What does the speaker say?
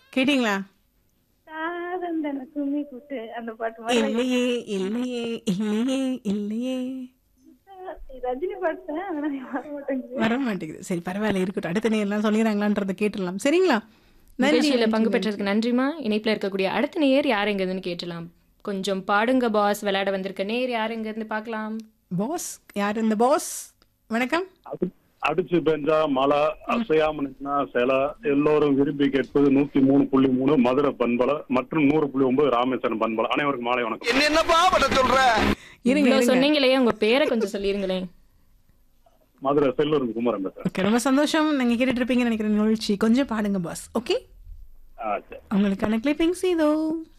கேட்டீங்களா தாரந்தன கும்மி கூட்டு அந்த பாட்டு மாதிரி இல்லையே இல்லையே இல்லையே இல்லையே ரஜினி பாட்டு ஆனா வர மாட்டேங்குது வர மாட்டேங்குது சரி பரவாயில்ல இருக்கட்டும் அடுத்த நேரம் சொல்லிடுறாங்களான்றதை கேட்டுடலாம் சரிங்களா நன்றி நிகழ்ச்சியில பங்கு பெற்றதுக்கு நன்றிமா இணைப்புல இருக்கக்கூடிய அடுத்த நேயர் யார் எங்க இருந்துன்னு கேட்டலாம் கொஞ்சம் பாடுங்க பாஸ் விளையாட வந்திருக்க நேயர் யார் எங்க இருந்து பார்க்கலாம் பாஸ் யார் இந்த பாஸ் வணக்கம் அடி- அடிச்சு பெஞ்சா மழை அசையாம நின்னா சில எல்லோரும் விரும்பி கேட்பது நூத்தி மூணு புள்ளி மூணு மதுரை பண்பலை மற்றும் நூறு புள்ளி ஒன்பது ராமேஸ்வரம் பண்பலை அனைவருக்கும் மாலை வணக்கம் என்ன என்னப்பா பண்ண சொல்ற இருங்க இவ்வளவு இருங்க சொன்னீங்களே உங்க பேரை கொஞ்சம் சொல்லிருங்களேன் மதுரை செல்லூர் குமரன் பேசுறேன் ஓகே ரொம்ப சந்தோஷம் நீங்க கேட்டுட்டு இருப்பீங்கன்னு நினைக்கிறேன் நிகழ்ச்சி கொஞ்சம் பாடுங்க பாஸ் ஓகே ஆ, சரி. உங்களுக்கான கிளிப்பிங்ஸ் இதோ